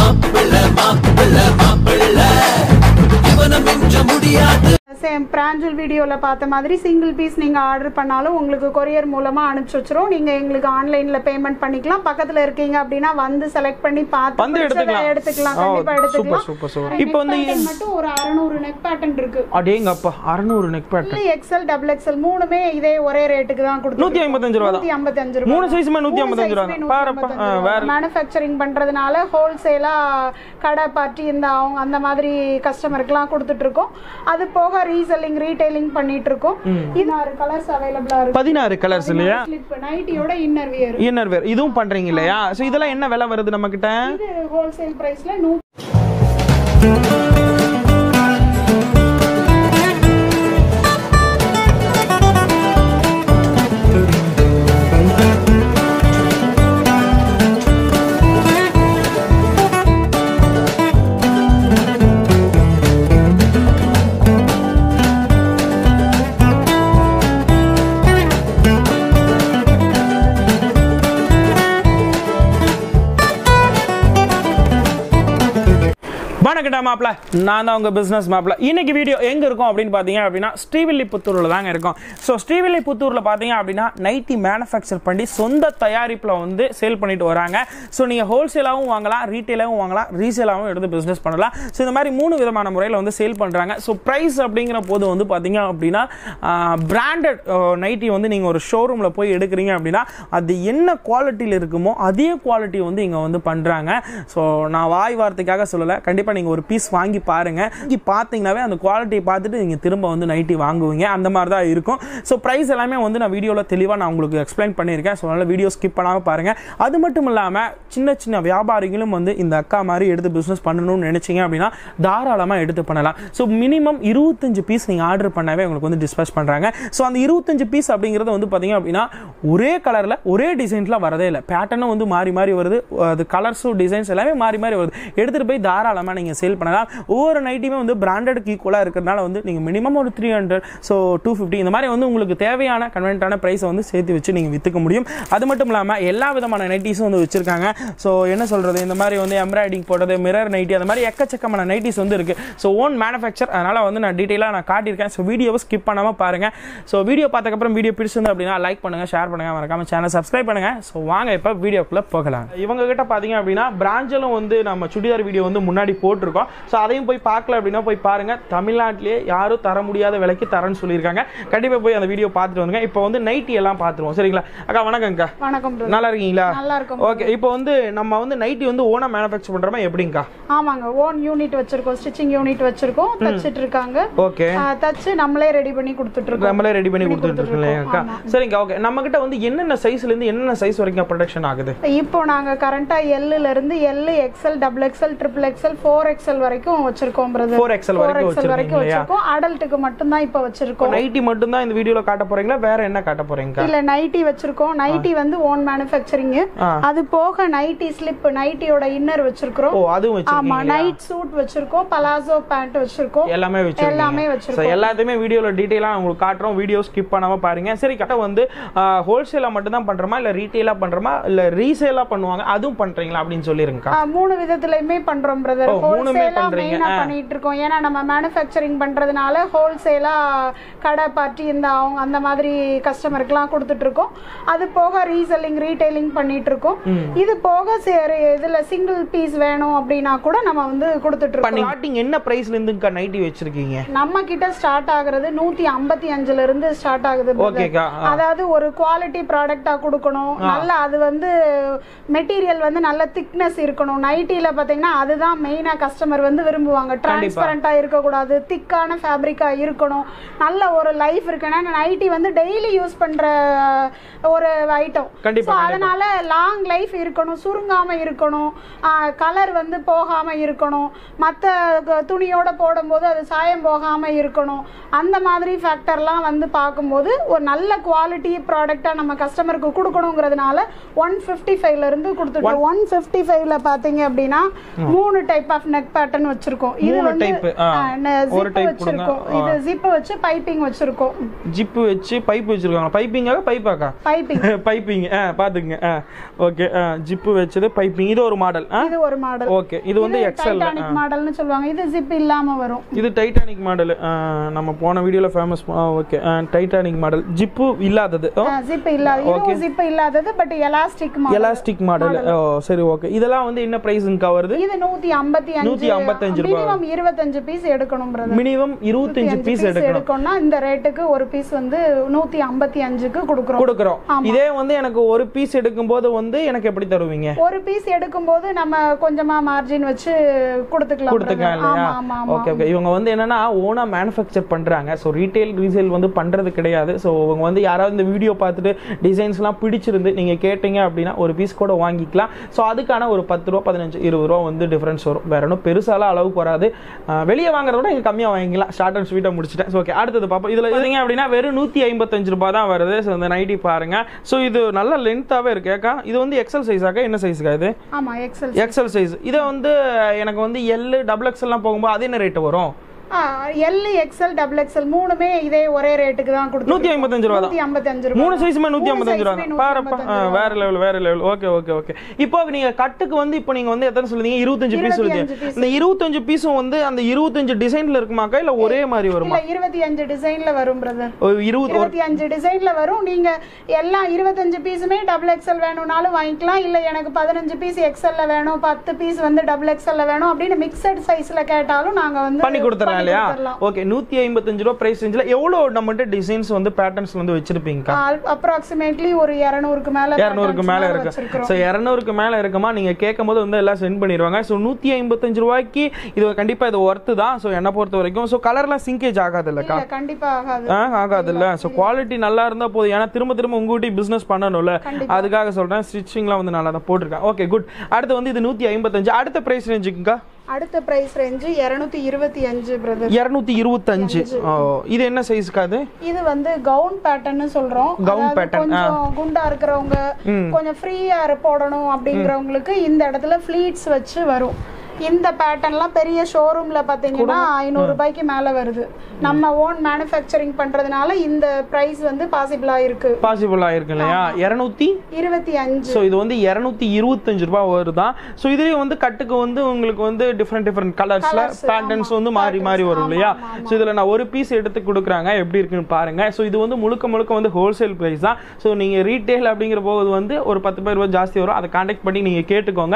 Same பிராஞ்சல் வீடியோவில் பார்த்த மாதிரி சிங்கிள் பீஸ் நீங்கள் ஆர்டர் பண்ணாலும் உங்களுக்கு கொரியர் மூலமாக அனுப்பிச்சி வச்சிரும் நீங்கள் எங்களுக்கு ஆன்லைனில் பேமெண்ட் பண்ணிக்கலாம் பக்கத்தில் இருக்கீங்க அப்படின்னா வந்து செலக்ட் பண்ணி பார்த்து வந்து பிடிச்சதை எடுத்துக்கலாம். எடுத்துக்கலாம் ஓ, கண்டிப்பாக சூப்பர், எடுத்துக்கலாம் சூப்பர், சூப்பர். Neck இப்போ வந்து pattern மட்டும் ஒரு அறநூறு நெக் பேட்டர்ன் இருக்கு அடேங்கப்பா அறநூறு neck pattern XL double XL மூணுமே இதே ஒரே ரேட்டுக்கு தான் கொடுத்து நூத்தி ஐம்பத்தஞ்சு ரூபா தான் நூத்தி ஐம்பத்தஞ்சு ரூபா மூணு சைஸுமே நூத்தி ஐம்பத்தஞ்சு ரூபா தான் பாருப்பா ஆ, வேற மேனுஃபேக்சரிங் பண்றதுனால ஹோல்சேலா கடை பார்ட்டி இந்த அவங்க அந்த மாதிரி கஸ்டமருக்குலாம் கொடுத்துட்டு இருக்கோம் அது போக ரீசெல்லிங் ரீட்டைலிங் பண்ணிட்டு இருக்கோம் இது ஆறு கலர்ஸ் அவைலபிளா இருக்கு பதினாறு கலர்ஸ் இல்லையா ஸ்லிப் நைட்டியோட இன்னர் வியர் இன்னர் வேர் இதுவும் பண்றீங்க இல்லையா சோ இதெல்லாம் என்ன விலை வருது நம்ம கிட்ட இது ஹோல்சேல் பிரைஸ்ல நூ வணக்கட்டா மாப்ள நான் தான் உங்க பிசினஸ் மாப்ள இன்னைக்கு வீடியோ எங்க இருக்கும் அப்படின்னு பாத்தீங்க அப்படின்னா ஸ்ரீவில்லிபுத்தூர்ல தாங்க இருக்கும் ஸோ ஸ்ரீவில்லிபுத்தூர்ல பாத்தீங்க அப்படின்னா நைட்டி மேனுஃபேக்சர் பண்ணி சொந்த தயாரிப்புல வந்து சேல் பண்ணிட்டு வராங்க ஸோ நீங்க ஹோல்சேலாகவும் வாங்கலாம் ரீட்டைலாகவும் வாங்கலாம் ரீசேலாகவும் எடுத்து பிசினஸ் பண்ணலாம் ஸோ இந்த மாதிரி மூணு விதமான முறையில் வந்து சேல் பண்றாங்க ஸோ ப்ரைஸ் அப்படிங்கிற போது வந்து பாத்தீங்க அப்படின்னா பிராண்டட் நைட்டி வந்து நீங்க ஒரு ஷோரூம்ல போய் எடுக்கிறீங்க அப்படின்னா அது என்ன குவாலிட்டியில் இருக்குமோ அதே குவாலிட்டி வந்து இங்க வந்து பண்றாங்க ஸோ நான் வாய் வார்த்தைக்காக சொல்லலை கண்டிப்பாக நீங்கள் ஒரு பீஸ் வாங்கி பாருங்க வாங்கி பார்த்தீங்கன்னாவே அந்த குவாலிட்டியை பார்த்துட்டு நீங்கள் திரும்ப வந்து நைட்டி வாங்குவீங்க அந்த மாதிரி தான் இருக்கும் ஸோ ப்ரைஸ் எல்லாமே வந்து நான் வீடியோவில் தெளிவாக நான் உங்களுக்கு எக்ஸ்பிளைன் பண்ணியிருக்கேன் ஸோ அதனால் வீடியோ ஸ்கிப் பண்ணாமல் பாருங்கள் அது மட்டும் இல்லாமல் சின்ன சின்ன வியாபாரிகளும் வந்து இந்த அக்கா மாதிரி எடுத்து பிஸ்னஸ் பண்ணணும்னு நினைச்சீங்க அப்படின்னா தாராளமாக எடுத்து பண்ணலாம் ஸோ மினிமம் இருபத்தஞ்சு பீஸ் நீங்கள் ஆர்டர் பண்ணாவே உங்களுக்கு வந்து டிஸ்பேச் பண்ணுறாங்க ஸோ அந்த இருபத்தஞ்சு பீஸ் அப்படிங்கிறது வந்து பார்த்தீங்க அப்படின்னா ஒரே கலரில் ஒரே டிசைன்ஸ்லாம் வரதே இல்லை பேட்டர்னும் வந்து மாறி மாறி வருது அது கலர்ஸும் டிசைன்ஸ் எல்லாமே மாறி மாறி வருது எடுத்துகிட்டு போய் தாராளமாக நீங்கள் சேல் பண்ணலாம் ஒவ்வொரு நைட்டியுமே வந்து பிராண்டடுக்கு ஈக்குவலாக இருக்கிறதுனால வந்து நீங்கள் மினிமம் ஒரு three hundred so two fifty இந்த மாதிரி வந்து உங்களுக்கு தேவையான கன்வென்ட்டான ப்ரைஸை வந்து சேர்த்து வச்சு நீங்கள் விற்றுக்க முடியும் அது மட்டும் இல்லாமல் எல்லா விதமான நைட்டிஸும் வந்து வச்சுருக்காங்க ஸோ என்ன சொல்கிறது இந்த மாதிரி வந்து எம்ப்ராய்டிஙங் போட்டது மிரர் நைட்டி அந்த மாதிரி எக்கச்சக்கமான நைட்டிஸ் வந்து இருக்குது ஸோ ஓன் மேனுஃபேக்சர் அதனால் வந்து நான் டீட்டெயிலாக நான் காட்டியிருக்கேன் ஸோ வீடியோவை ஸ்கிப் பண்ணாமல் பாருங்கள் ஸோ வீடியோ பார்த்ததுக்கப்புறம் வீடியோ பிடிச்சிருந்து அப்படின்னா லைக் பண்ணுங்கள் ஷேர் பண்ணுங்கள் மறக்காம சேனல் சப்ஸ்கிரைப் பண்ணுங்கள் ஸோ வாங்க இப்போ வீடியோக்குள்ளே போகலாம் இவங்க கிட்ட பார்த்தீங்க அப்படின்னா பிராஞ்சலும் வந்து நம்ம சுடிதார் வீடியோ வந்து முன்னாடி போட்டிருக்கோம் ஸோ அதையும் போய் பார்க்கல அப்படின்னா போய் பாருங்க தமிழ்நாட்டிலேயே யாரும் தர முடியாத விலைக்கு தரேன்னு சொல்லியிருக்காங்க கண்டிப்பாக போய் அந்த வீடியோ பார்த்துட்டு வந்துங்க இப்போ வந்து நைட்டி எல்லாம் பார்த்துருவோம் சரிங்களா அக்கா வணக்கம்க்கா வணக்கம் brother. நல்லா இருக்கீங்களா நல்லா இருக்கும் ஓகே இப்போ வந்து நம்ம வந்து நைட்டி வந்து ஓனா மேனுஃபேக்சர் பண்றோமா எப்படிங்கக்கா ஆமாங்க ஓன் யூனிட் வச்சிருக்கோம் ஸ்டிச்சிங் யூனிட் வச்சிருக்கோம் தச்சிட்டு இருக்காங்க ஓகே ஆ, தச்சு நம்மளே ரெடி பண்ணி கொடுத்துட்டு இருக்கோம் நம்மளே ரெடி பண்ணி கொடுத்துட்டு இருக்கோம் இல்லையாக்கா ஆமா. சரிங்க ஓகே நம்ம கிட்ட வந்து என்னென்ன சைஸ்ல இருந்து என்னென்ன சைஸ் வரைக்கும் ப்ரொடக்ஷன் ஆகுது இப்போ நாங்க கரண்டா எல்லுல இருந்து L XL double XL triple XL four XL வரைக்கும் வச்சிருக்கோம் பிரதர் 4XL வரைக்கும் எக்ஸ்எல் வரைக்கும் வச்சிருக்கீங்க இல்லையா? வச்சிருக்கோம் அடல்ட்டுக்கு மட்டும் தான் இப்போ வச்சிருக்கோம் நைட்டி மட்டும் தான் இந்த வீடியோல காட்ட போறீங்களா வேற என்ன காட்ட போறீங்கக்கா இல்ல நைட்டி வச்சிருக்கோம் நைட்டி வந்து ஓன் மேனுஃபேக்சரிங் ஆ. அது போக நைட்டி ஸ்லிப் நைட்டியோட இன்னர் வச்சிருக்கிறோம் ஓ அதுவும் ஆமா வச்சிருக்கீங்க நைட் சூட் வச்சிருக்கோம் பலாசோ பேண்ட் வச்சிருக்கோம் எல்லாமே வச்சிருக்கீங்க எல்லாமே So, வச்சிருக்கோம் எல்லாத்தையுமே வீடியோல டீடைலா உங்களுக்கு காட்டுறோம் வீடியோ ஸ்கிப் பண்ணாம பாருங்க சரி கரெக்டா வந்து ஹோல்சேலா மட்டும் தான் பண்றோமா இல்ல ரீட்டைலா பண்றோமா இல்ல ரீசேலா பண்ணுவாங்க அதுவும் பண்றீங்களா அப்படின்னு சொல்லிருங்கக்கா ஆ, மூணு விதத்துலயுமே பண்றோம் பிரதர் ஓ, மூணுமே ஹோல்சேலா பண்றீங்க. மெயினா ஆ. பண்ணிட்டு இருக்கோம் ஏன்னா நம்ம மேனுஃபேக்சரிங் பண்றதுனால ஹோல்சேலா கடை பார்ட்டி இந்த அவங்க அந்த மாதிரி கஸ்டமருக்குலாம் கொடுத்துட்டு இருக்கோம் அது போக ரீசெல்லிங் ரீட்டைலிங் பண்ணிட்டு இருக்கோம் இது போக சரி இதுல சிங்கிள் பீஸ் வேணும் அப்படின்னா கூட நம்ம வந்து கொடுத்துட்டு இருக்கோம் ஸ்டார்டிங் என்ன பிரைஸ்ல இருந்துக்கா நைட்டி வச்சிருக்கீங்க நம்ம கிட்ட ஸ்டார்ட் ஆகுறது நூத்தி ஐம்பத்தி அஞ்சுல இருந்து ஸ்டார்ட் ஆகுது brother. ஓகேக்கா அதாவது ஒரு குவாலிட்டி ப்ராடக்டா கொடுக்கணும் நல்ல அது வந்து மெட்டீரியல் வந்து நல்ல திக்னஸ் இருக்கணும் நைட்டில பாத்தீங்கன்னா அதுதான் மெயினா கஸ்டமர் வந்து விரும்புவாங்க டிரான்ஸ்பரண்டா இருக்கக்கூடாது திக்கான ஃபேப்ரிக்கா இருக்கணும் நல்ல ஒரு லைஃப் இருக்குன்னா நைட்டி வந்து டெய்லி யூஸ் பண்ற ஒரு ஐட்டம் கண்டிப்பா, அதனால லாங் லைஃப் இருக்கணும் சுருங்காம இருக்கணும் கலர் வந்து போகாம இருக்கணும் மற்ற துணியோட போடும்போது அது சாயம் போகாம இருக்கணும் அந்த மாதிரி ஃபேக்டர்லாம் வந்து பார்க்கும்போது ஒரு நல்ல குவாலிட்டி ப்ராடக்டாக நம்ம கஸ்டமருக்கு கொடுக்கணுங்கிறதுனால ஒன் ஃபிஃப்டி ஃபைவ்ல இருந்து கொடுத்துருக்கோம் ஒன் ஃபிஃப்டி ஃபைவ்ல பார்த்தீங்க அப்படின்னா மூணு டைப் ஆஃப் நெக் பேட்டர்ன் வச்சிருக்கோம் இது மூணு வந்து type, ஆ. ஒரு ஜிப் type வச்சிருக்கோம் இது ஜிப் வச்சு பைப்பிங் வச்சிருக்கோம் ஜிப்பு வச்சு பைப் வச்சிருக்காங்க பைப்பிங்காக பைப்பாக்கா பைப்பிங் பைப்பிங் ஆ பார்த்துக்குங்க ஆ ஓகே ஆ ஜிப்பு வச்சது பைப்பிங் இது ஒரு மாடல் ஆ இது ஒரு மாடல் ஓகே இது வந்து எக்ஸல் டைட்டானிக் மாடல்னு சொல்லுவாங்க இது ஜிப் இல்லாம வரும் இது டைட்டானிக் மாடல் நம்ம போன வீடியோல famous okay Titanic model zip இல்லாதது ஓ ஜிப் இல்லாத இதுவும் ஜிப் இல்லாதது but elastic model elastic model ஓ சரி ஓகே இதெல்லாம் வந்து என்ன ப்ரைஸுங்கக்கா வருது இது நூத்தி ஐம்பத்தி நூத்தி அஞ்சு ஐம்பத்தஞ்சு ரூபாய் மினிமம் இருபத்தஞ்சு பீஸ் எடுக்கணும் பிரதர் மினிமம் இருபத்தஞ்சு பீஸ் எடுக்கணும் எடுக்கணும்னா இந்த ரேட்டுக்கு ஒரு பீஸ் வந்து நூத்தி ஐம்பத்தி அஞ்சுக்கு கொடுக்குறோம் கொடுக்குறோம் இதே வந்து எனக்கு ஒரு பீஸ் எடுக்கும்போது வந்து எனக்கு எப்படி தருவீங்க ஒரு பீஸ் எடுக்கும்போது நம்ம கொஞ்சமா மார்ஜின் வச்சு கொடுத்துக்கலாம் கொடுத்துக்கலாம் brother. இல்லையா ஆமா ஆமா ஆமா ஓகே ஓகே இவங்க வந்து என்னன்னா ஓனா மேனுஃபேக்சர் பண்றாங்க ஸோ ரீட்டைல் ரீசேல் வந்து பண்றது கிடையாது ஸோ இவங்க வந்து யாராவது இந்த வீடியோ பார்த்துட்டு டிசைன்ஸ்லாம் பிடிச்சிருந்து நீங்க கேட்டீங்க அப்படின்னா ஒரு பீஸ் கூட வாங்கிக்கலாம் ஸோ அதுக்கான ஒரு பத்து ரூபா பதினஞ்சு இருபது ரூபா வந்து டிஃபரன்ஸ் வரும் வேற ஒன்றும் பெருசாலாம் அளவுக்கு வராது அஹ் வெளியே வாங்குறத விட இங்க கம்மியாக வாங்கிக்கலாம் ஷார்ட் அண்ட் ஸ்வீட்டாக முடிச்சிட்டேன் ஓகே அடுத்தது பார்ப்போம் இதில் இருந்தீங்க அப்படின்னா வெறும் நூற்றி ஐம்பத்தஞ்சு ரூபாய் தான் வருது ஸோ இந்த நைட்டி பாருங்க ஸோ இது நல்ல லென்த்தாகவே இருக்கு ஏக்கா இது வந்து எக்ஸல் சைஸாக்கா என்ன சைஸுக்கா இது ஆமா எக்ஸல் எக்ஸல் சைஸ் இதை வந்து எனக்கு வந்து எல் டபுள் எக்ஸ்எல்லாம் போகும்போது அது என்ன ரேட்டு வரும் எல் எக்ஸல் டபுள் எக்ஸல் மூணுமே இதே ஒரே ரேட்டுக்கு தான் கொடுத்து நூற்றி ஐம்பத்தஞ்சு ரூபா தான் நூத்தி ஐம்பத்தஞ்சு ரூபாய் மூணு சைஸுமே நூற்றி மூணு ஐம்பத்தஞ்சு ரூபா size தான் மே பாருப்பா ஆ, வேற லெவல் வேற லெவல் ஓகே ஓகே ஓகே இப்போ நீங்க கட்டுக்கு வந்து இப்போ நீங்க வந்து எத்தனை சொல்லுங்க இருபத்தஞ்சு பீஸ் சொல்லுங்க 25 piece. இந்த இருபத்தஞ்சு பீஸும் வந்து அந்த இருபத்தஞ்சு டிசைன்ல இருக்குமாக்கா இல்ல ஒரே மாதிரி வருமா இல்ல இருபத்தி அஞ்சு டிசைன்ல வரும் பிரதர் ஒரு இருபது ஒரு இருபத்தி அஞ்சு டிசைன்ல வரும் நீங்க எல்லாம் இருபத்தஞ்சு பீஸுமே டபுள் எக்ஸல் வேணும்னாலும் வாங்கிக்கலாம் இல்ல எனக்கு பதினஞ்சு பீஸ் எக்ஸல்ல வேணும் பத்து பீஸ் வந்து டபுள் எக்ஸல்ல வேணும் அப்படின்னு மிக்சட் சைஸ்ல கேட்டாலும் நாங்க வந்து பண்ணி கொடுத்துறேன் இல்லையா கொடுத்துடலாம். ஓகே நூத்தி ஐம்பத்தஞ்சு ரூபா பிரைஸ் ரேஞ்சில் எவ்வளவு நம்மகிட்ட டிசைன்ஸ் வந்து பேட்டர்ன்ஸ் வந்து வச்சிருப்பீங்கக்கா அப்ராக்சிமேட்லி ஒரு இரநூறுக்கு மேல இரநூறுக்கு மேல patterns இருக்கு வச்சிருக்கிறோம். ஸோ இரநூறுக்கு மேல இருக்குமா நீங்க கேட்கும் போது வந்து எல்லாம் சென்ட் பண்ணிடுவாங்க ஸோ நூத்தி ஐம்பத்தஞ்சு ரூபாய்க்கு இது கண்டிப்பா இது ஒர்த்து தான் ஸோ என்னை பொறுத்த வரைக்கும் ஸோ கலர்லாம் சிங்கேஜ் ஆகாது இல்லக்கா இல்ல கண்டிப்பா ஆகாது ஆ ஆகாதுல்ல ஸோ குவாலிட்டி நல்லா இருந்தா போதும் ஏன்னா திரும்ப திரும்ப உங்க வீட்டு பிசினஸ் பண்ணணும்ல அதுக்காக சொல்றேன் ஸ்டிச்சிங்லாம் வந்து நல்லா தான் போட்டிருக்கேன் ஓகே குட் அடுத்து வந்து இது நூத்தி ஐம்பத்தஞ்சு அடுத்த பிரைஸ் ரேஞ்சுக்குங்கா அடுத்த பிரைஸ் ரேஞ்சு இருநூத்தி இருபத்தி அஞ்சு பிரதர் இரநூத்தி இருபத்தஞ்சு ஓ இது என்ன சைஸ்க்கா அது இது வந்து கவுன் பேட்டர்ன் சொல்றோம் Gown அதாவது pattern, கொஞ்சம் குண்டா இருக்கிறவங்க கொஞ்சம் ஃப்ரீயா போடணும் அப்படிங்கிறவங்களுக்கு இந்த இடத்துல ஃபிளீட்ஸ் வச்சு வரும் இந்த பேட்டர்ன்லாம் பெரிய ஷோரூம்ல பாத்தீங்கன்னா ஐநூறு ரூபாய்க்கு மேல வருது நம்ம ஓன் மேனுஃபேக்சரிங் பண்றதுனால இந்த பிரைஸ் வந்து பாசிபிளா இருக்கு பாசிபிள் ஆயிருக்கு இல்லையா இரநூத்தி இருபத்தி அஞ்சு ஸோ இது வந்து இரநூத்தி இருபத்தஞ்சு ரூபாய் வருதான் ஸோ இதுலேயும் வந்து கட்டுக்கு வந்து உங்களுக்கு வந்து டிஃப்ரெண்ட் டிஃப்ரெண்ட் கலர்ஸில் Colours, பேட்டர்ன்ஸ் வந்து மாறி மாறி வரும் இல்லையா ஸோ இதில் நான் ஒரு பீஸ் எடுத்து கொடுக்குறாங்க எப்படி இருக்குன்னு பாருங்க ஸோ இது வந்து முழுக்க முழுக்க வந்து ஹோல்சேல் ப்ரைஸ் தான் ஸோ நீங்கள் ரீட்டைல் அப்படிங்கிற போது வந்து ஒரு பத்து பேர் ரூபாய் ஜாஸ்தி வரும் அதை காண்டாக்ட் பண்ணி நீங்கள் கேட்டுக்கோங்க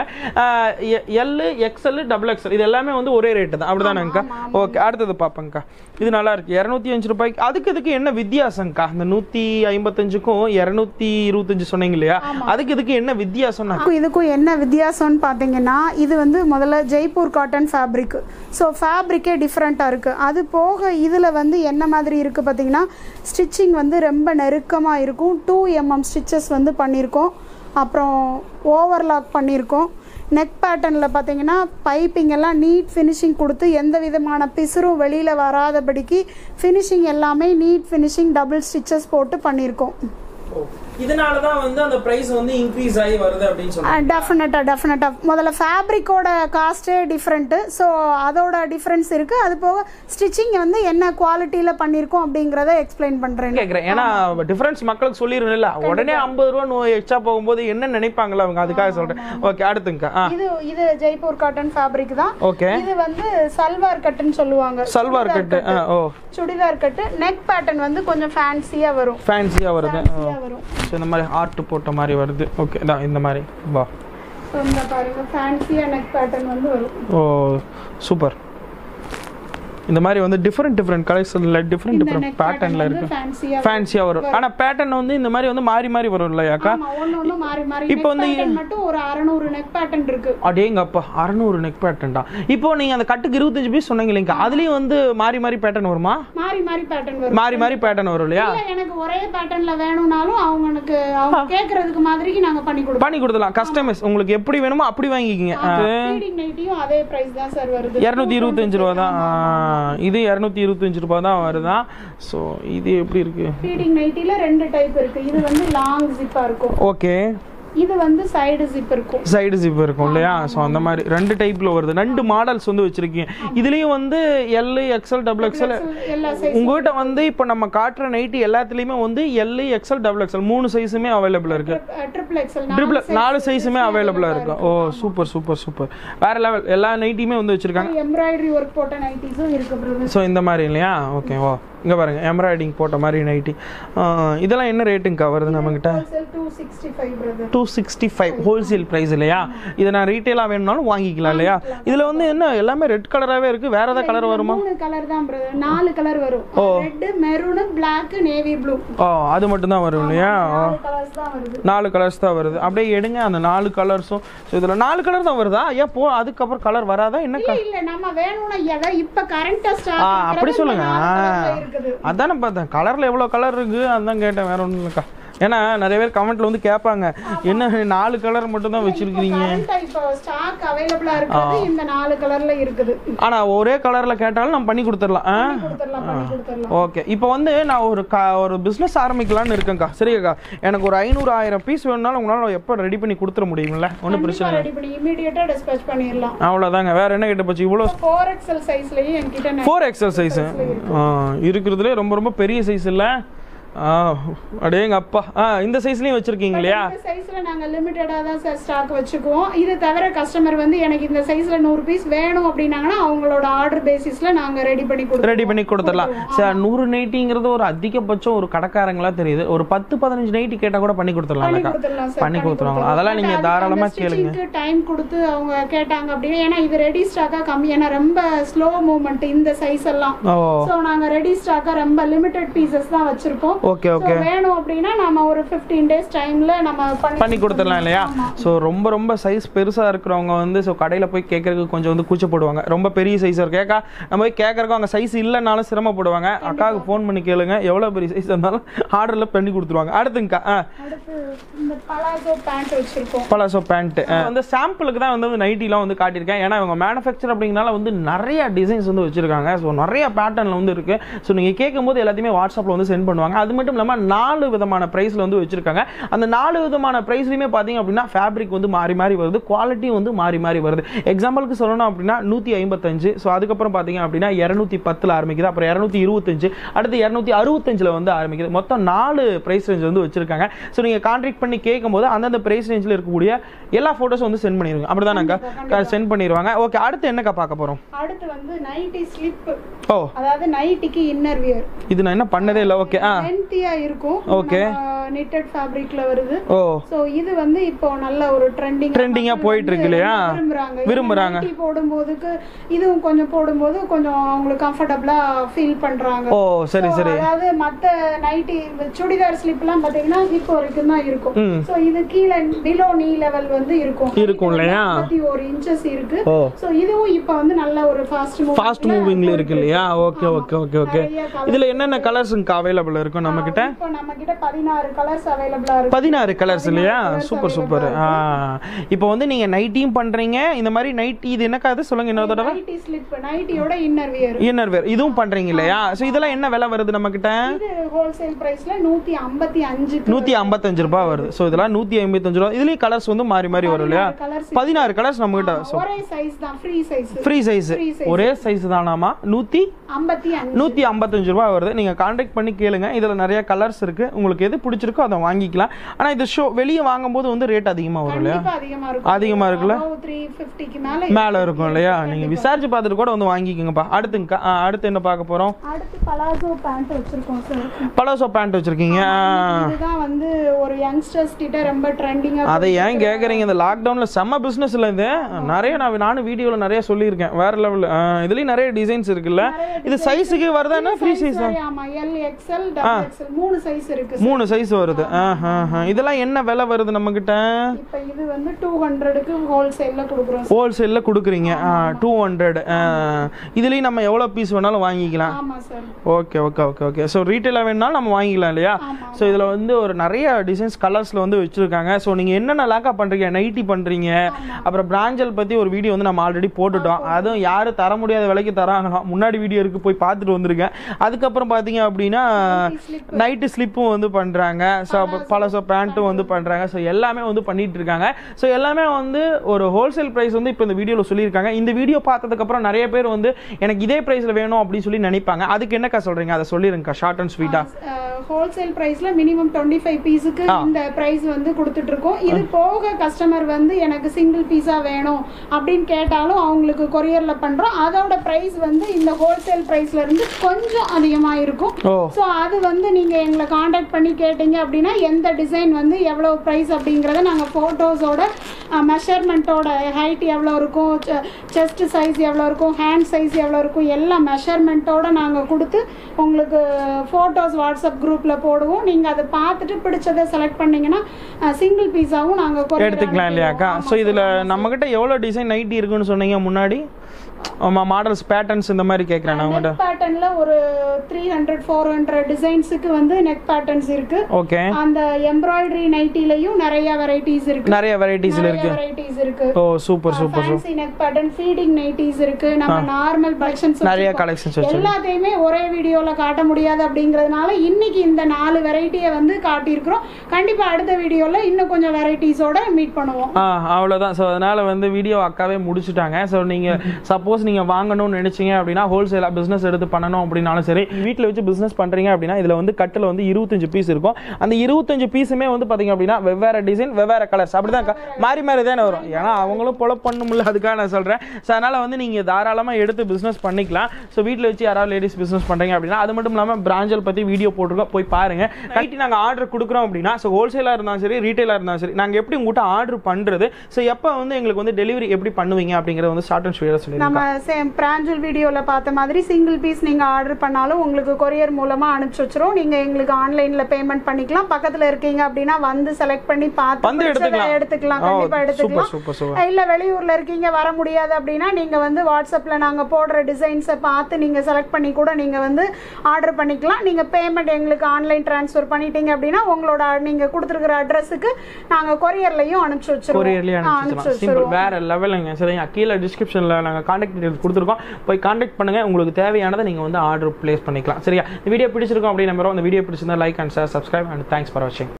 எல் எக்ஸ்எல் டபுள் எக்ஸ்எல் இது எல்லாமே வந்து ஒரே ரேட்டு தான் அப்படிதானேங்கக்கா ஓகே அடுத்தது பார்ப்பேங்க்கா இது நல்லா இருக்கு இரநூத்தி அஞ்சு ரூபாய்க்கு அதுக்கு இதுக்கு என்ன வித்தியாசம்க்கா இந்த நூற்றி ஐம்பத்தஞ்சுக்கும் இரநூத்தி இருபத்தஞ்சு சொன்னீங்க இல்லையா அதுக்கு இதுக்கு என்ன வித்தியாசம் இதுக்கும் இதுக்கும் என்ன வித்தியாசம்னு பார்த்தீங்கன்னா இது வந்து முதல்ல ஜெய்ப்பூர் காட்டன் ஃபேப்ரிக் ஸோ ஃபேப்ரிக்கே டிஃப்ரெண்ட்டாக இருக்குது அது போக இதில் வந்து என்ன மாதிரி இருக்குது பார்த்தீங்கன்னா ஸ்டிச்சிங் வந்து ரொம்ப நெருக்கமாக இருக்கும் டூ எம்எம் ஸ்டிச்சஸ் வந்து பண்ணியிருக்கோம் அப்புறம் ஓவர்லாக் பண்ணியிருக்கோம் நெக் பேட்டர்னில் பார்த்தீங்கன்னா பைப்பிங் எல்லாம் நீட் ஃபினிஷிங் கொடுத்து எந்த விதமான பிசுறும் வெளியில் வராதபடிக்கு ஃபினிஷிங் எல்லாமே நீட் ஃபினிஷிங் டபுள் ஸ்டிச்சஸ் போட்டு பண்ணியிருக்கோம் இதனால தான் வந்து அந்த பிரைஸ் வந்து இன்க்ரீஸ் ஆகி வருது அப்படின்னு சொல்லுவாங்க டெஃபினட்டாக டெஃபினட்டாக முதல்ல ஃபேப்ரிக்கோட காஸ்ட்டே டிஃப்ரெண்ட்டு ஸோ அதோட டிஃப்ரென்ஸ் இருக்குது அது போக ஸ்டிச்சிங் வந்து என்ன குவாலிட்டியில் பண்ணியிருக்கோம் அப்படிங்கிறத எக்ஸ்பிளைன் பண்ணுறேன் கேட்குறேன் ஏன்னா டிஃபரன்ஸ் மக்களுக்கு சொல்லிடும்ல உடனே ஐம்பது ரூபா நோ எக்ஸ்ட்ரா போகும்போது என்ன நினைப்பாங்களா அவங்க அதுக்காக சொல்றேன் ஓகே அடுத்துங்க ஆ இது இது ஜெய்ப்பூர் காட்டன் ஃபேப்ரிக் தான் ஓகே இது வந்து சல்வார் கட்டுன்னு சொல்லுவாங்க சல்வார் கட்டு ஆ ஓ சுடிதார் கட்டு நெக் பேட்டர்ன் வந்து கொஞ்சம் ஃபேன்சியாக வரும் ஃபேன்சியாக வருது ஃபேன்சியாக வரும் ஸோ இந்த மாதிரி ஆர்ட் போட்ட மாதிரி வருது ஓகே தான் இந்த மாதிரி வா ஸோ இந்த பாருங்க ஃபேன்சியாக நெக் பேட்டர்ன் வந்து வரும் ஓ சூப்பர் இந்த மாதிரி வந்து டிஃப்ரெண்ட் டிஃப்ரெண்ட் கலெக்ஷன்ல டிஃப்ரெண்ட் இந்த டிஃப்ரெண்ட் நெக் பேட்டர்ன் பேட்டர்ன்ல வந்து இருக்கு ஃபேன்சியாக ஃபேன்சியாக வரும் ஆனா பேட்டர்ன் வந்து இந்த மாதிரி வந்து மாறி மாறி வரும் இல்லையாக்கா ஆமா ஒண்ணு ஒண்ணு மாறி மாறி இப்போ நெக் வந்து பேட்டர்ன் மட்டும் ஒரு 600 நெக் பேட்டர்ன் இருக்கு அடேங்கப்பா அறநூறு நெக் பேட்டர்ன்டா இப்போ நீங்க அந்த கட்டுக்கு இருபத்தஞ்சு பீஸ் சொன்னீங்க இல்லைங்க அதுலயும் வந்து மாறி மாறி பேட்டர்ன் வருமா மாறி மாறி பேட்டர்ன் வரும் மாறி மாறி பேட்டர்ன் வரும் இல்லையா இல்ல எனக்கு ஒரே பேட்டர்ன்ல வேணும்னாலும் அவங்களுக்கு அவங்க கேக்குறதுக்கு மாதிரிக்கு நாங்க பண்ணி கொடுப்போம் பண்ணி கொடுத்துலாம் கஸ்டமைஸ் உங்களுக்கு எப்படி வேணுமோ அப்படி வாங்கிக்கிங்க ஃபீடிங் நைட்டியும் அதே பிரைஸ் தான் சார் வருது இரநூத்தி இருபத்தஞ்சு ரூபா தான் ஆ, இது இரநூத்தி இருபத்தஞ்சு ரூபா தான் வருதான் ஸோ இது எப்படி இருக்கு ஃபீடிங் நைட்டில ரெண்டு டைப் இருக்கு இது வந்து லாங் ஜிப்பா இருக்கும் ஓகே இது வந்து சைடு ஜிப் இருக்கும் சைடு ஜிப் இருக்கும் இல்லையா ஸோ அந்த மாதிரி ரெண்டு டைப்ல வருது ரெண்டு மாடல்ஸ் வந்து வச்சிருக்கீங்க இதுலயும் வந்து எல் எக்ஸ்எல் டபுள் எக்ஸ்எல் எல்லா சைஸ் உங்ககிட்ட வந்து இப்போ நம்ம காட்டுற நைட்டி எல்லாத்துலயுமே வந்து எல் எக்ஸ்எல் டபுள் எக்ஸ்எல் மூணு சைஸுமே அவைலபிளா இருக்கு ட்ரிபிள் எக்ஸல் ட்ரிபிள் நாலு சைஸுமே அவைலபிளா இருக்கும் ஓ சூப்பர் சூப்பர் சூப்பர் வேற லெவல் எல்லா நைட்டியுமே வந்து வச்சிருக்காங்க எம்ப்ராய்டரி ஒர்க் போட்ட நைட்டிஸும் இருக்கு பிரதர் ஸோ இந்த மாதிரி இல்லையா ஓகே ஓ இங்கே பாருங்க எம்ப்ராய்டிங் போட்ட மாதிரி நைட்டி இதெல்லாம் என்ன ரேட்டுங்கக்கா வருது நம்மக்கிட்ட wholesale two sixty five brother two sixty five wholesale price இல்லையா இதை நான் ரீட்டெயிலாக வேணும்னாலும் வாங்கிக்கலாம் இல்லையா இதில் வந்து என்ன எல்லாமே ரெட் கலராகவே இருக்குது வேற ஏதாவது கலர் வருமா மூணு கலர் தான் பிரதர் நாலு கலர் வரும் red maroon black navy blue ஓ அது மட்டும் தான் வரும் இல்லையா நாலு கலர்ஸ் தான் வருது நாலு கலர்ஸ் தான் வருது அப்படியே எடுங்க அந்த நாலு கலர்ஸும் ஸோ இதில் நாலு கலர் தான் வருதா ஏன் போ அதுக்கப்புறம் கலர் வராதா என்ன இல்ல இல்ல நம்ம வேணும்னா எதை இப்ப கரண்டா ஆ ஸ்டாக் அப்படி சொல்லுங்க இருக்குது அதானே பார்த்தேன் கலரில் எவ்வளோ கலர் இருக்கு அதான் கேட்டேன் வேற ஒன்றும் இல்லைக்கா ஏன்னா நிறைய பேர் கமெண்ட்ல வந்து கேட்பாங்க என்ன நாலு கலர் மட்டும் தான் வச்சிருக்கிறீங்க கரண்டா இப்போ ஸ்டாக் அவைலபிளா இருக்குது இந்த நாலு கலர்ல இருக்குது ஆனா ஒரே கலர்ல கேட்டாலும் நம்ம பண்ணி கொடுத்துடலாம் ஆ கொடுத்துடலாம் பண்ணி கொடுத்துடலாம் ஓகே இப்போ வந்து நான் ஒரு க ஒரு பிஸ்னஸ் ஆரம்பிக்கலாம்னு இருக்கேன்க்கா சரியாக்கா எனக்கு ஒரு ஐநூறு ஆயிரம் பீஸ் வேணும்னாலும் உங்களால் எப்போ ரெடி பண்ணி கொடுத்துட முடியுமில்ல ஒன்றும் பிரச்சனை இல்லை ரெடி பண்ணி இமிடியேட்டா டிஸ்பேச் பண்ணிடலாம் அவ்வளோதாங்க வேற என்ன கிட்ட போச்சு இவ்வளோ ஃபோர் எக்ஸல் சைஸ்லயும் என்கிட்ட நிறைய ஃபோர் எக்ஸல் சைஸு இருக்கிறதுலே ரொம்ப ரொம்ப பெரிய சைஸ் இல்லை ஆ அடேங்க அப்பா ஆ இந்த சைஸ்லேயும் வச்சுருக்கீங்க இல்லையா இந்த சைஸ்ல நாங்க லிமிட்டடா தான் சார் ஸ்டாக் வச்சுக்குவோம் இது தவிர கஸ்டமர் வந்து எனக்கு இந்த சைஸ்ல நூறு பீஸ் வேணும் அப்படின்னாங்கன்னா அவங்களோட ஆர்டர் பேசிஸ்ல நாங்க ரெடி பண்ணி கொடுத்துருவோம் ரெடி பண்ணி கொடுத்துடலாம் சார் நூறு நைட்டிங்கிறது ஒரு அதிகபட்சம் ஒரு கடைக்காரங்களா தெரியுது ஒரு பத்து பதினஞ்சு நைட்டி கேட்டால் கூட பண்ணி கொடுத்துடலாம்லக்கா கொடுத்துடலாம் சார் பண்ணி கொடுத்துருவாங்க அதெல்லாம் நீங்க தாராளமா கேளுங்க டைம் கொடுத்து அவங்க கேட்டாங்க அப்படின்னா ஏன்னா இது ரெடி ஸ்டாக்கா கம்மி ஏன்னா ரொம்ப ஸ்லோ மூவ்மெண்ட் இந்த சைஸ் எல்லாம் ஓ சோ நாங்க ரெடி ஸ்டாக்கா ரொம்ப லிமிடெட் பீசஸ் தான் வச்சிருக்கோம் ஓகே So, ஓகே வேணும் அப்படின்னா நம்ம ஒரு 15 டேஸ் டைம்ல நம்ம பண்ணி பண்ணி கொடுத்துடலாம் இல்லையா ஸோ ரொம்ப ரொம்ப சைஸ் பெருசாக இருக்கிறவங்க வந்து ஸோ கடையில் போய் கேட்கறதுக்கு கொஞ்சம் வந்து கூச்சப்படுவாங்க ரொம்ப பெரிய சைஸ் இருக்கு கேட்கா நம்ம போய் கேட்கறக்கு அவங்க சைஸ் இல்லைனாலும் சிரமப்படுவாங்க அக்காவுக்கு ஃபோன் பண்ணி கேளுங்க எவ்வளோ பெரிய சைஸ் இருந்தாலும் ஆர்டரில் பண்ணி கொடுத்துருவாங்க அடுத்துங்கக்கா ஆ அடுத்து இந்த பலாசோ பேண்ட் வச்சிருக்கோம் பலாசோ பேண்ட்டு வந்து சாம்பிளுக்கு தான் வந்து நைட்டிலாம் வந்து காட்டியிருக்கேன் ஏன்னா இவங்க மேனுஃபேக்சர் அப்படிங்கனால வந்து நிறைய டிசைன்ஸ் வந்து வச்சிருக்காங்க ஸோ நிறைய பேட்டர்னில் வந்து இருக்கு ஸோ நீங்கள் கேட்கும்போது எல்லாத்தையுமே வாட்ஸ்அப்பில் வந்து சென்ட் பண்ணுவாங்க அது மட்டும் இல்லாமல் நாலு விதமான ப்ரைஸில் வந்து வச்சிருக்காங்க அந்த நாலு விதமான ப்ரைஸ்லையுமே பார்த்தீங்க அப்படின்னா ஃபேப்ரிக் வந்து மாறி மாறி வருது குவாலிட்டியும் வந்து மாறி மாறி வருது எக்ஸாம்பிளுக்கு சொல்லணும் அப்படின்னா நூற்றி ஐம்பத்தஞ்சு ஸோ அதுக்கப்புறம் பார்த்தீங்க அப்படின்னா இரநூத்தி பத்தில் ஆரம்பிக்குது அப்புறம் இரநூத்தி இருபத்தஞ்சு அடுத்து இரநூத்தி அறுபத்தஞ்சில் வந்து ஆரம்பிக்குது மொத்தம் நாலு ப்ரைஸ் ரேஞ்ச் வந்து வச்சிருக்காங்க ஸோ நீங்கள் கான்டாக்ட் பண்ணி கேட்கும்போது அந்தந்த ப்ரைஸ் ரேஞ்சில் இருக்கக்கூடிய எல்லா ஃபோட்டோஸும் வந்து சென்ட் பண்ணிடுங்க அப்படிதானக்கா சென்ட் பண்ணிடுவாங்க ஓகே அடுத்து என்னக்கா பார்க்க போகிறோம் அடுத்து வந்து நைட்டி ஸ்லிப் ஓ அதாவது நைட்டிக்கு இன்னர் வியர் இது நான் என்ன பண்ணதே இல்லை ஓகே ஆ லென்த்தியா இருக்கும் Okay. நிட்டட் ஃபேப்ரிக்ல வருது ஓ சோ இது வந்து இப்போ நல்ல ஒரு ட்ரெண்டிங் Trending ஆ போயிட்டு இருக்கு இல்லையா? விரும்புறாங்க விரும்புறாங்க. நைட்டி போடும்போதுக்கு இதுவும் கொஞ்சம் போடும்போது கொஞ்சம் அவங்களுக்கு கம்ஃபர்டபுளா ஃபீல் பண்றாங்க ஓ சரி So, சரி அதாவது மத்த நைட்டி இந்த சுடிதார் ஸ்லிப் எல்லாம் பாத்தீங்கன்னா ஹிப் வரைக்கும் தான் இருக்கும் ம். சோ இது கீழே பிலோ நீ லெவல் வந்து இருக்கும் இருக்கும் இல்லையா? ஐம்பத்தி ஒரு இன்ச்சஸ் இருக்கு ஓ சோ இதுவும் இப்ப வந்து நல்ல ஒரு ஃபாஸ்ட் மூவ் ஃபாஸ்ட் மூவிங்ல இருக்கு இல்லையா ஓகே ஓகே ஓகே ஓகே நிறைய colours இதுல என்னென்ன கலர்ஸுங்க அவைலபிள் இருக்கும் நம்ம கிட்ட இப்போ நம்ம கிட்ட பதினாறு கலர்ஸ் அவைலபிளா இருக்கு பதினாறு கலர்ஸ் இல்லையா colours சூப்பர் சூப்பர் ஆ இப்போ வந்து நீங்க நைட்டியும் பண்றீங்க இந்த மாதிரி நைட்டி இது என்னக்கா அது சொல்லுங்க இன்னொரு தடவை நைட்டி ஸ்லிப் நைட்டியோட இன்னர் வியர் இன்னர் வேர் இதுவும் பண்றீங்க இல்லையா ஸோ இதெல்லாம் என்ன விலை வருது நம்ம கிட்ட இது ஹோல்சேல் பிரைஸ்ல நூத்தி ஐம்பத்தி அஞ்சு நூத்தி ஐம்பத்தஞ்சு ரூபாய் வருது ஸோ இதெல்லாம் நூத்தி ஐம்பத்தஞ்சு ரூபா இதுலயும் கலர்ஸ் வந்து மாறி மாறி வரும் இல்லையா கலர்ஸ் பதினாறு கலர்ஸ் நம்ம கிட்ட ஒரே சைஸ் தான் free size free size Free size. ஒரே சைஸ் தானாமா நூத்தி ஐம்பத்தி அஞ்சு நூற்றி ஐம்பத்தஞ்சு ரூபா வருது நீங்கள் காண்டாக்ட் பண்ணி கேளுங்க இதில் நிறைய கலர்ஸ் இருக்குது உங்களுக்கு எது பிடிச்சிருக்கோ அதை வாங்கிக்கலாம் ஆனால் இது ஷோ வெளியே வாங்கும்போது வந்து ரேட் அதிகமாக வரும் இல்லையா கண்டிப்பா அதிகமா இருக்கும் அதிகமா இருக்குல்ல? த்ரீ ஃபிஃப்டிக்கு மேல மேலே இருக்கும் இல்லையா நீங்கள் விசாரிச்சு பார்த்துட்டு கூட வந்து வாங்கிக்கோங்கப்பா அடுத்துங்கக்கா ஆ, அடுத்து என்ன பார்க்க போகிறோம் அடுத்து பலாசோ பேண்ட் வச்சிருக்கோம் சார் பலோசோ பேண்ட் வச்சுருக்கீங்க இதுதான் வந்து ஒரு யங்ஸ்டர்ஸ் கிட்ட ரொம்ப ட்ரெண்டிங்கா அதை ஏன் கேட்குறீங்க இந்த லாக்டவுனில் செம்ம பிஸ்னஸ் இல்லை இது நிறைய நான் நானும் வீடியோவில் நிறைய சொல்லியிருக்கேன் வேற லெவல் இதுலேயும் நிறைய டிசைன்ஸ் இருக்குல்ல இது சைஸுக்கு வருதானா ஃப்ரீ சைஸ் ஆமா எல் எக்ஸ்எல் டபுள் எக்ஸ்எல் மூணு சைஸ் இருக்கு மூணு சைஸ் வருது ஆ ஆ ஆ. இதெல்லாம் என்ன விலை வருது நம்மக்கிட்ட இப்ப இது வந்து டூ ஹண்ட்ரடுக்கு ஹோல்சேல்ல கொடுக்குறோம் ஹோல்சேலில் கொடுக்குறீங்க டூ ஹண்ட்ரட் இதுலேயும் நம்ம எவ்வளோ பீஸ் வேணாலும் வாங்கிக்கலாம் ஆமா sir okay okay okay okay so ரீட்டெயிலாக வேணுனாலும் நம்ம வாங்கிக்கலாம் இல்லையா ஸோ இதில் வந்து ஒரு நிறைய டிசைன்ஸ் கலர்ஸில் வந்து வச்சுருக்காங்க ஸோ நீங்கள் என்னென்ன லேக்கா பண்ணுறீங்க நைட்டி பண்ணுறீங்க அப்புறம் பிராஞ்சல் பற்றி ஒரு வீடியோ வந்து நம்ம ஆல்ரெடி போட்டுட்டோம் அதுவும் யாரும் தர முடியாத விலைக்கு தராங்களாம் முன்னாடி வீடியோ இருக்கு போய் பார்த்துட்டு வந்திருக்கேன் அதுக்கப்புறம் பார்த்தீங்க அப்படின்னா slip. நைட்டு ஸ்லிப்பும் வந்து பண்ணுறாங்க ஸோ பழசோ பேண்ட்டும் வந்து பண்ணுறாங்க ஸோ எல்லாமே வந்து பண்ணிட்டு இருக்காங்க ஸோ எல்லாமே வந்து ஒரு ஹோல்சேல் ப்ரைஸ் வந்து இப்போ இந்த வீடியோவில் சொல்லியிருக்காங்க இந்த வீடியோ பார்த்ததுக்கப்புறம் நிறைய பேர் வந்து எனக்கு இதே ப்ரைஸில் வேணும் அப்படின்னு சொல்லி நினைப்பாங்க அதுக்கு என்னக்கா சொல்கிறீங்க அதை சொல்லிருங்கக்கா ஷார்ட் அண்ட் ஸ்வீட்டாக ஹோல்சேல் பிரைஸ்ல மினிமம் டுவெண்ட்டி ஃபைவ் பீஸுக்கு இந்த பிரைஸ் வந்து கொடுத்துட்டு இருக்கோம் இது போக கஸ்டமர் வந்து எனக்கு சிங்கிள் பீஸா வேணும் அப்படின்னு கேட்டாலும் அவங்களுக்கு கொரியர்ல பண்றோம் அதோட பிரைஸ் வந்து இந்த ஹோல்சேல் பிரைஸ்ல இருந்து கொஞ்சம் அதிகமா இருக்கும் ஓ ஸோ அது வந்து நீங்க எங்களை காண்டாக்ட் பண்ணி கேட்டீங்க அப்படின்னா எந்த டிசைன் வந்து எவ்வளவு பிரைஸ் அப்படிங்கறத நாங்க போட்டோஸோட மெஷர்மெண்ட்டோட ஹைட் எவ்வளோ இருக்கும் செஸ்ட் சைஸ் எவ்வளோ இருக்கும் ஹேண்ட் சைஸ் எவ்வளோ இருக்கும் எல்லா மெஷர்மெண்ட்டோட நாங்கள் கொடுத்து உங்களுக்கு ஃபோட்டோஸ் வாட்ஸ்அப் குரூப்பில் போடுவோம் நீங்கள் அதை பார்த்துட்டு பிடிச்சதை செலக்ட் பண்ணீங்கன்னா சிங்கிள் பீஸாவும் நாங்கள் எடுத்துக்கலாம் இல்லையாக்கா ஸோ இதில் நம்மக்கிட்ட எவ்வளோ டிசைன் நைட்டி இருக்குன்னு சொன்னீங்க முன்னாடி ஆமாம் மாடல்ஸ் பேட்டர்ன்ஸ் இந்த மாதிரி கேட்குறேன் நான் உங்கள்கிட்ட நெக் பேட்டர்ன்ல ஒரு த்ரீ ஹண்ட்ரட் ஃபோர் ஹண்ட்ரட் டிசைன்ஸுக்கு வந்து நெக் பேட்டர்ன்ஸ் இருக்கு ஓகே அந்த எம்ப்ராய்டரி நைட்டிலையும் நிறைய வெரைட்டிஸ் இருக்கு நிறைய வெரைட்டிஸில் நிறைய இருக்கு வெரைட்டிஸ் இருக்கு ஓ super super fancy neck pattern feeding nighties இருக்கு நம்ம நார்மல் கலெக்ஷன்ஸ் நிறைய கலெக்ஷன்ஸ் வச்சு எல்லாத்தையுமே ஒரே வீடியோல காட்ட முடியாது அப்படிங்கறதுனால இன்னைக்கு இந்த நாலு வெரைட்டியை வந்து காட்டியிருக்கிறோம் கண்டிப்பா அடுத்த வீடியோல இன்னும் கொஞ்சம் வெரைட்டிஸோட மீட் பண்ணுவோம் ஆ அவ்வளோதான் ஸோ அதனால் வந்து வீடியோ அக்காவே முடிச்சுட்டாங்க ஸோ நீங்கள் சப்போஸ் நீங்கள் வாங்கணும்னு நினைச்சீங்க அப்படின்னா ஹோல்சேலாக பிஸ்னஸ் எடுத்து பண்ணணும் அப்படின்னாலும் சரி வீட்டில் வச்சு பிஸ்னஸ் பண்ணுறீங்க அப்படின்னா இதில் வந்து கட்டில் வந்து இருபத்தஞ்சு பீஸ் இருக்கும் அந்த இருபத்தஞ்சு பீஸுமே வந்து பார்த்தீங்க அப்படின்னா வெவ்வேறு டிசைன் வெவ்வேறு கலர்ஸ் அப்படி தான் மாறி மாறி தானே வரும் ஏன்னா அவங்களும் பொல பண்ணும்ல அதுக்காக நான் சொல்கிறேன் ஸோ அதனால் வந்து நீங்கள் தாராளமாக எடுத்து பிஸ்னஸ் பண்ணிக்கலாம் ஸோ வீட்டில் வச்சு யாராவது லேடிஸ் பிஸ்னஸ் பண்ணுறீங்க அப்படின்னா அது மட்டும் இல்லாமல் பிராஞ்சல் பற்றி வீடியோ போட்டிருக்கோம் போய் பாருங்கள் நைட்டு நாங்கள் ஆர்டர் கொடுக்குறோம் அப்படின்னா ஸோ ஹோல்சேலாக இருந்தாலும் சரி ரீட்டைலாக இருந்தாலும் சரி நாங்கள் எப்படி உங்கள்கிட்ட ஆர்டர் பண்ணுறது ஸோ எப்போ வந்து எங்களுக்கு வந்து டெலிவரி எப்படி பண்ணுவீங்க அப்படிங்கிறத வந்து ஷார்ட் அண்ட் ஸ்வீடாக சொல்லியிருக்கோம் நம்ம சேம் பிராஞ்சல் வீடியோல பார்த்த மாதிரி சிங்கிள் பீஸ் நீங்க ஆர்டர் பண்ணாலும் உங்களுக்கு கொரியர் மூலமா அனுப்பிச்சு வச்சிரும் நீங்க எங்களுக்கு ஆன்லைன்ல பேமெண்ட் பண்ணிக்கலாம் பக்கத்துல இருக்கீங்க அப்படின்னா வந்து செலக்ட் பண்ணி பார்த்து வந்து பிடிச்சதை எடுத்துக்கலாம். எடுத்துக்கலாம் ஓ, கண்டிப்பா சூப்பர் எடுத்துக்கலாம் சூப்பர் சூப்பர் இல்ல வெளியூர்ல இருக்கீங்க வர முடியாது அப்படின்னா நீங்க வந்து வாட்ஸ்அப்ல நாங்க போடுற டிசைன்ஸை பார்த்து நீங்க செலக்ட் பண்ணி கூட நீங்க வந்து ஆர்டர் பண்ணிக்கலாம் நீங்க பேமெண்ட் எங்களுக்கு ஆன்லைன் ட்ரான்ஸ்ஃபர் பண்ணிட்டீங்க அப்படின்னா உங்களோட நீங்க கொடுத்துருக்கிற அட்ரஸுக்கு நாங்க கொரியர்லயும் அனுப்பிச்சு வச்சிருவோம் கொரியர்லேயே ஆ, அனுப்பிச்சிடலாம் சிம்பிள் வேற லெவலுங்க சரிங்க கீழே டிஸ்கிரிப்ஷனில் நாங்கள் காண்டாக்ட் டீடைல்ஸ் கொடுத்துருக்கோம் போய் காண்டாக்ட் பண்ணுங்க உங்களுக்கு தேவையானதை நீங்கள் வந்து ஆர்டர் ப்ளேஸ் பண்ணிக்கலாம் சரியா இந்த வீடியோ பிடிச்சிருக்கோம் அப்படின்னு நம்புறோம் இந்த வீடியோ பிடிச்சிருந்தா like and share subscribe and thanks for வாட்சிங்